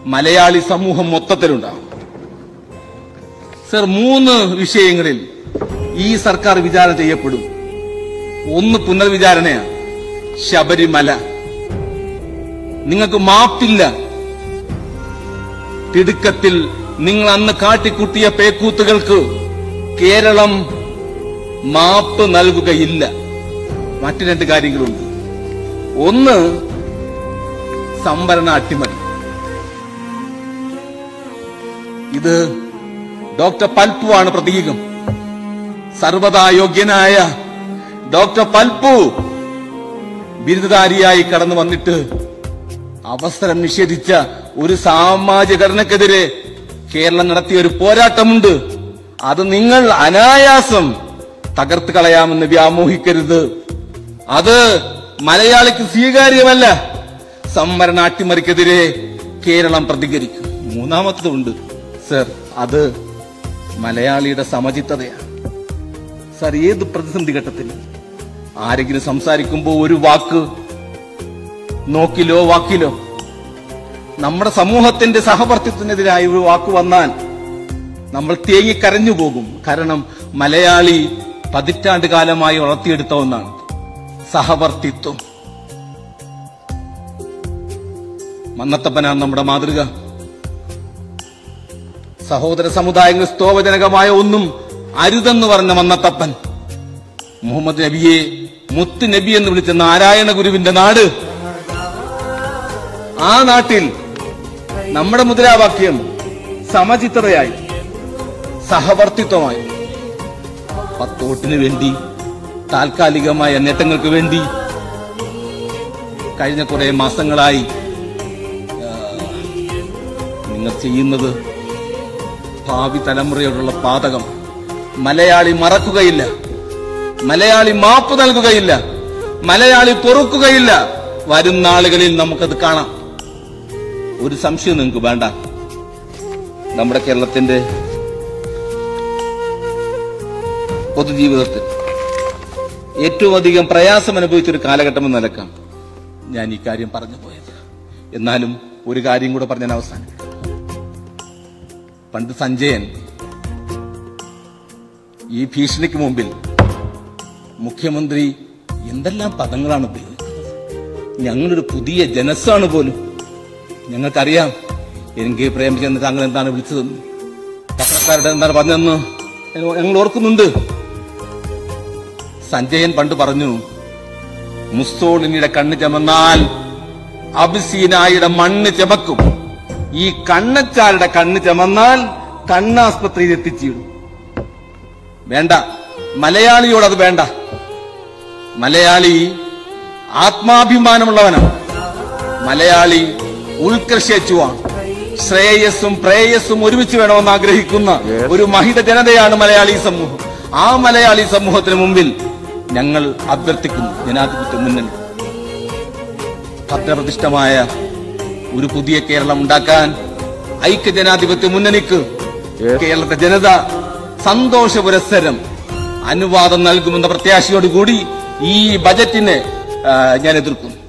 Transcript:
മലയാളി സമൂഹം മൊത്തത്തിലുണ്ടാവും സർ മൂന്ന് വിഷയങ്ങളിൽ ഈ സർക്കാർ വിചാരണ ചെയ്യപ്പെടും ഒന്ന് പുനർവിചാരണയാണ് ശബരിമല നിങ്ങൾക്ക് മാപ്പില്ല തിടുക്കത്തിൽ നിങ്ങൾ അന്ന് കാട്ടിക്കുട്ടിയ പേക്കൂത്തുകൾക്ക് കേരളം മാപ്പ് നൽകുകയില്ല മറ്റു രണ്ട് കാര്യങ്ങളുണ്ട് ഒന്ന് സംവരണ അട്ടിമറി ഇത് ഡോക്ടർ പൽപ്പു ആണ് പ്രതീകം സർവതാ യോഗ്യനായ ഡോക്ടർ പൽപ്പു ബിരുദധാരിയായി കടന്നു വന്നിട്ട് അവസരം നിഷേധിച്ച ഒരു സാമാജികരണക്കെതിരെ കേരളം നടത്തിയ ഒരു പോരാട്ടമുണ്ട് അത് നിങ്ങൾ അനായാസം തകർത്ത് കളയാമെന്ന് വ്യാമോഹിക്കരുത് അത് മലയാളിക്ക് സ്വീകാര്യമല്ല സംവരണ അട്ടിമറിക്കെതിരെ കേരളം പ്രതികരിക്കും മൂന്നാമത്തതുണ്ട് സർ അത് മലയാളിയുടെ സമചിത്തതയാണ് സർ ഏത് പ്രതിസന്ധി ഘട്ടത്തിൽ ആരെങ്കിലും സംസാരിക്കുമ്പോൾ ഒരു വാക്ക് നോക്കിലോ വാക്കിലോ നമ്മുടെ സമൂഹത്തിന്റെ സഹവർത്തിത്വത്തിനെതിരായ ഒരു വാക്ക് വന്നാൽ നമ്മൾ തേങ്ങിക്കരഞ്ഞു പോകും കാരണം മലയാളി പതിറ്റാണ്ട് കാലമായി വളർത്തിയെടുത്ത ഒന്നാണ് സഹവർത്തിത്വം മന്നത്തപ്പനാണ് നമ്മുടെ മാതൃക സഹോദര സമുദായങ്ങൾ സ്തോഭജനകമായ ഒന്നും അരുതെന്ന് പറഞ്ഞ മന്നത്തപ്പൻ മുഹമ്മദ് നബിയെ മുത്ത് നബി എന്ന് വിളിച്ച നാരായണ ഗുരുവിന്റെ നാട് ആ നാട്ടിൽ നമ്മുടെ മുദ്രാവാക്യം സമചിത്തതയായി സഹവർത്തിത്വമായി പത്തോട്ടിന് വേണ്ടി താൽക്കാലികമായ നേട്ടങ്ങൾക്ക് വേണ്ടി കഴിഞ്ഞ കുറെ മാസങ്ങളായി ആ, നിങ്ങൾ ചെയ്യുന്നത് ഭാവി തലമുറയോടുള്ള പാതകം മലയാളി മറക്കുകയില്ല മലയാളി മാപ്പ് നൽകുകയില്ല മലയാളി പൊറുക്കുകയില്ല വരും നാളുകളിൽ നമുക്കത് കാണാം ഒരു സംശയം നിങ്ങൾക്ക് വേണ്ട നമ്മുടെ കേരളത്തിന്റെ പൊതുജീവിതത്തിൽ ഏറ്റവും അധികം പ്രയാസം അനുഭവിച്ച ഒരു കാലഘട്ടം എന്ന നിലക്കാണ് ഞാൻ ഈ കാര്യം പറഞ്ഞു പോയത് എന്നാലും ഒരു കാര്യം കൂടെ പറഞ്ഞാൽ അവസാനിപ്പിക്കാം പണ്ട് സഞ്ജയൻ ഈ ഭീഷണിക്ക് മുമ്പിൽ മുഖ്യമന്ത്രി എന്തെല്ലാം പദങ്ങളാണ് ഉപയോഗിക്കുന്നത് ഞങ്ങളൊരു പുതിയ ജനസ്സാണ് പോലും ഞങ്ങൾക്കറിയാം എൻ കെ പ്രേമചന്ദ്രൻ താങ്കൾ എന്താണ് വിളിച്ചതെന്ന് പത്രക്കാരുടെ എന്താണ് പറഞ്ഞതെന്ന് ഞങ്ങൾ ഓർക്കുന്നുണ്ട് സഞ്ജയൻ പണ്ട് പറഞ്ഞു മുസ്സോളിനിയുടെ കണ്ണ് ചമന്നാൽ അബിസീനായുടെ മണ്ണ് ചമക്കും ഈ കണ്ണച്ചാരുടെ കണ്ണ് ചമന്നാൽ കണ്ണാസ്പത്രിയിൽ എത്തിച്ചിടും വേണ്ട മലയാളിയോട് അത് വേണ്ട മലയാളി ആത്മാഭിമാനമുള്ളവനാണ് മലയാളി ഉത്കർഷിച്ചുവാണ് ശ്രേയസ്സും പ്രേയസ്സും ഒരുമിച്ച് വേണമെന്ന് ആഗ്രഹിക്കുന്ന ഒരു മഹിത ജനതയാണ് മലയാളി സമൂഹം ആ മലയാളി സമൂഹത്തിന് മുമ്പിൽ ഞങ്ങൾ അഭ്യർത്ഥിക്കുന്നു ജനാധിപത്യ മുന്നണി ഭദ്രപ്രതിഷ്ഠമായ ഒരു പുതിയ കേരളം ഉണ്ടാക്കാൻ ഐക്യ ജനാധിപത്യ മുന്നണിക്ക് കേരളത്തെ ജനത സന്തോഷ പുരസ്സരം അനുവാദം നൽകുമെന്ന പ്രത്യാശയോടുകൂടി ഈ ബജറ്റിനെ ആ, ഞാൻ എതിർക്കുന്നു